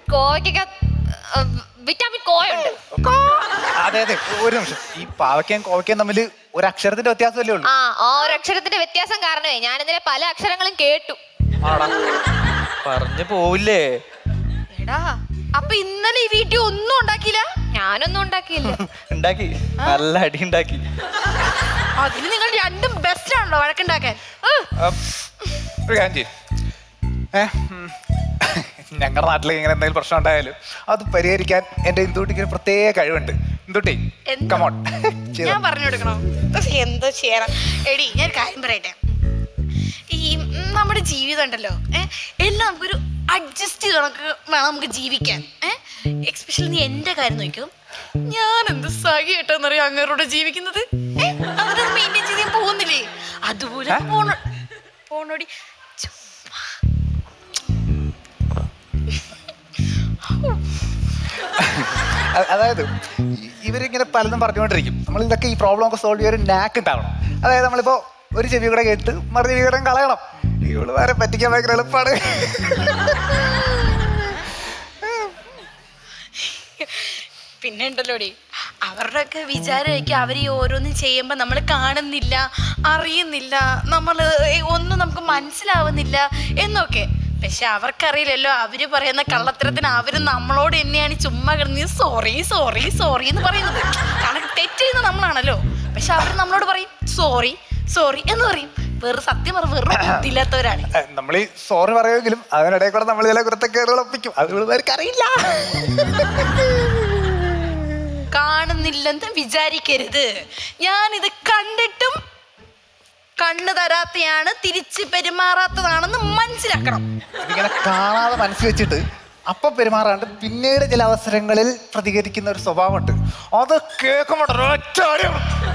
കോവയ്ക്കൊക്കെ vitamin കോയുണ്ട് അതെ അതെ ഒരു നിമിഷം ഈ പാവയ്ക്കയും കോവയ്ക്കയും തമ്മിൽ ഒരു അക്ഷരത്തിന്റെ വ്യത്യാസമല്ലേ ഉള്ളൂ ആ ആ ഒരു അക്ഷരത്തിന്റെ വ്യത്യാസം കാരണമേ ഞാൻ ഇന്നലെ പല അക്ഷരങ്ങളും കേട്ടു ആടാ പറഞ്ഞു പോവില്ലേ എടാ അപ്പൊ ഇന്നലെ ഈ വീഡിയോ ഒന്നും ഉണ്ടാക്കിയില്ല ഞാനൊന്നും ഉണ്ടാക്കിയില്ല ഉണ്ടാക്കി നല്ല അടി ഉണ്ടാക്കി അതിന് നിങ്ങൾ രണ്ടും ബെസ്റ്റ് ആണല്ലോ വഴക്കുണ്ടാക്കാൻ അപ്പ് ഒരു കാര്യം ചെയ്യും ഏ ഞങ്ങളുടെ നാട്ടിൽ ഇങ്ങനെ എന്തെങ്കിലും പ്രശ്നം ഉണ്ടായാലും അത് പരിഹരിക്കാൻ എൻ്റെ ഇന്ദുട്ടിക്ക് ഒരു പ്രത്യേക കഴിവുണ്ട് ഇന്ദുട്ടി എന്താ? കമോൺ ഞാൻ പറഞ്ഞു കൊടുക്കണോ എന്തോ ചെയ്യണം എടി ഞാൻ ഒരു കാര്യം പറയട്ടെ ഈ നമ്മുടെ ജീവിതം ഉണ്ടല്ലോ ഏഹ് എല്ലാം നമുക്കൊരു അഡ്ജസ്റ്റ് ചെയ്ത് കണക്ക് വേണം നമുക്ക് ജീവിക്കാൻ ഏഹ് എക്സ്പെഷ്യലി നീ എന്റെ കാര്യം നോക്കൂ ഞാൻ എന്ത് സഹിയായിട്ടെന്നറിയാം അങ്ങേരോട് ജീവിക്കുന്നത് ഏഹ് അതിനെ മെയിൻറ്റെയിൻ ചെയ്ത് ഞാൻ പോകുന്നില്ലേ അതുപോലെ പോണ പോണോടി ചുമ്മാ. അ- അതായത് ഇ- ഇവരിങ്ങനെ പലതും പറഞ്ഞുകൊണ്ടിരിക്കും നമ്മൾ ഇതൊക്കെ ഈ പ്രോബ്ലം ഒക്കെ സോൾവ് ചെയ്യാൻ ഒരു നാക്ക് ഉണ്ടാവണം അതായത് നമ്മളിപ്പോ ഒരു ചെവി കൂടെ കേട്ട് മറു ചെവി കൂടെ കളയണം ഇവള് വരെ പറ്റിക്കാൻ ഭയങ്കര എളുപ്പമാണ് പിന്നെ ഉണ്ടല്ലോടി അവരുടെയൊക്കെ വിചാരമായിരിക്കും അവർ ഈ ഓരോന്നും ചെയ്യുമ്പോൾ നമ്മൾ കാണുന്നില്ല അറിയുന്നില്ല നമ്മൾ ഒന്നും നമുക്ക് മനസ്സിലാവുന്നില്ല എന്നൊക്കെ പക്ഷെ അവർക്കറിയില്ലല്ലോ അവര് പറയുന്ന കള്ളത്തരത്തിന് അവര് നമ്മളോട് തന്നെയാണ് ഈ ചുമ്മാ കിടന്ന് സോറി സോറി സോറി എന്ന് പറയുന്നത് കാരണം തെറ്റ് ചെയ്യുന്നത് നമ്മളാണല്ലോ പക്ഷെ അവർ നമ്മളോട് പറയും സോറി സോറി എന്ന് പറയും വെറും സത്യം പറ വെറും ബുദ്ധിയില്ലാത്തവരാണ് നമ്മൾ ഈ സോറി പറയുമെങ്കിലും അതിനിടയിൽ കൂടെ നമ്മൾ ചില കുരുത്തക്കേടുകൾ ഒപ്പിക്കും അത് ഇവർക്ക് അറിയില്ല കാണുന്നില്ലെന്ന് വിചാരിക്കരുത് ഞാനിത് കണ്ടിട്ടും കണ്ണു തരാത്തയാണ് തിരിച്ച് പെരുമാറാത്തതാണെന്ന് മനസ്സിലാക്കണം ഇതിങ്ങനെ കാണാതെ മനസ്സിൽ വെച്ചിട്ട് അപ്പൊ പെരുമാറാണ്ട് പിന്നീട് ചില അവസരങ്ങളിൽ പ്രതികരിക്കുന്ന ഒരു സ്വഭാവമുണ്ട് അത് കേൾക്കുമ്പോൾ ഒരൊറ്റ അടി.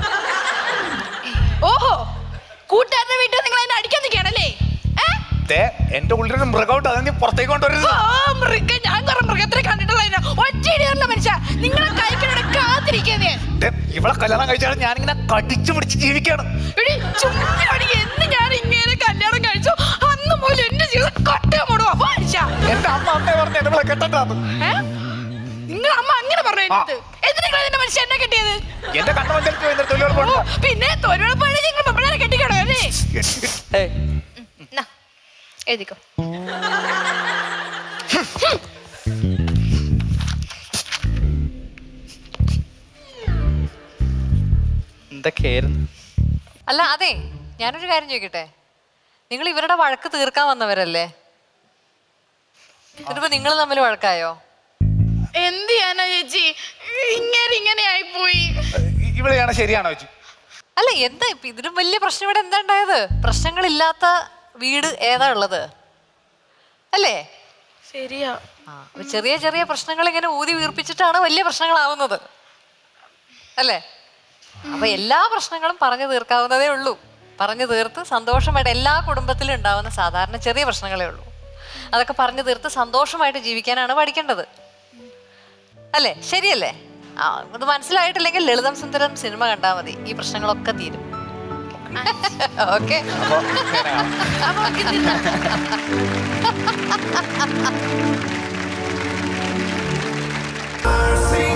ഓഹോ കൂട്ടുകാരുടെ വീട്ടിൽ നിങ്ങൾ എന്നെ അടിക്കാൻ നിൽക്കുകയാണല്ലേ ഏ? ദേ, എന്റെ ഉള്ളിലൊരു മൃഗമുണ്ട് അത് നീ പുറത്തേക്ക് കൊണ്ടുവരരുത് ഓ മൃഗം ഞാൻ കുറെ മൃഗത്തിനെ കണ്ടിട്ടുള്ള ഒറ്റയിടിയുള്ള മനുഷ്യ നിങ്ങളെ കഴിക്കണോടെ കാത്തിരിക്കുന്നത് ഞാൻ ദേ, ഇവളെ കല്യാണം കഴിച്ചാൽ ഞാനിങ്ങനെ കടിച്ചു പിടിച്ച് ജീവിക്കാണ് എടി ചുമ്മാടി എന്ന് ഞാൻ ഇങ്ങനെ കല്യാണം കഴിച്ചു അന്ന് മുതൽ എന്റെ ജീവിതം കട്ടമുടുവാ മനുഷ്യ എന്റെ അമ്മ അമ്മ പറഞ്ഞു എന്നെ ഇവളെ കെട്ടണ്ടാന്ന് നിങ്ങൾ അമ്മ അങ്ങനെ പറഞ്ഞു എന്നിട്ട് എന്തിനാ നിങ്ങൾ എന്റെ മനുഷ്യ എന്നെ കെട്ടിയത് എന്റെ കണ്ണു മഞ്ചലിച്ച് പോയി തൊഴിലുകൾ ഓ, പിന്നെ തൊഴിലുറപ്പാണ് നിങ്ങൾ പെമ്പിളാരെ കെട്ടിക്കണോ അല്ലേ ഏയ് എന്നാ, എഴുതിക്കോ എന്തൊക്കെയായിരുന്നു അല്ല അതെ ഞാനൊരു കാര്യം ചോദിക്കട്ടെ നിങ്ങൾ ഇവരുടെ വഴക്ക് തീർക്കാൻ വന്നവരല്ലേ എന്നിട്ടിപ്പോ നിങ്ങൾ തമ്മിൽ വഴക്കായോ എന്ത് ചെയ്യാനാ ചേച്ചി ഇങ്ങനെ ഇങ്ങനെ ആയിപ്പോയി ഇവളെയാണ് ശരിയാണോ വെച്ചു അല്ല എന്താ ഇപ്പൊ ഇതിലും വലിയ പ്രശ്നം ഇവിടെ എന്താ ഉണ്ടായത് പ്രശ്നങ്ങളില്ലാത്ത വീട് ഏതാ ഉള്ളത് അല്ലേ ശരിയാ ആ അപ്പൊ ചെറിയ ചെറിയ പ്രശ്നങ്ങൾ ഇങ്ങനെ ഊതി വീർപ്പിച്ചിട്ടാണ് വലിയ പ്രശ്നങ്ങളാവുന്നത് അല്ലേ അപ്പൊ എല്ലാ പ്രശ്നങ്ങളും പറഞ്ഞു തീർക്കാവുന്നതേ ഉള്ളൂ പറഞ്ഞു തീർത്ത് സന്തോഷമായിട്ട് എല്ലാ കുടുംബത്തിലും ഉണ്ടാവുന്ന സാധാരണ ചെറിയ പ്രശ്നങ്ങളേ ഉള്ളൂ അതൊക്കെ പറഞ്ഞു തീർത്ത് സന്തോഷമായിട്ട് ജീവിക്കാനാണ് പഠിക്കേണ്ടത് അല്ലേ ശരിയല്ലേ ആ ഇത് മനസ്സിലായിട്ടില്ലെങ്കിൽ ലളിതം സുന്ദരം സിനിമ കണ്ടാൽ മതി ഈ പ്രശ്നങ്ങളൊക്കെ തീരും ഓക്കെ അപ്പൊ ഇതിന്ന് Mercy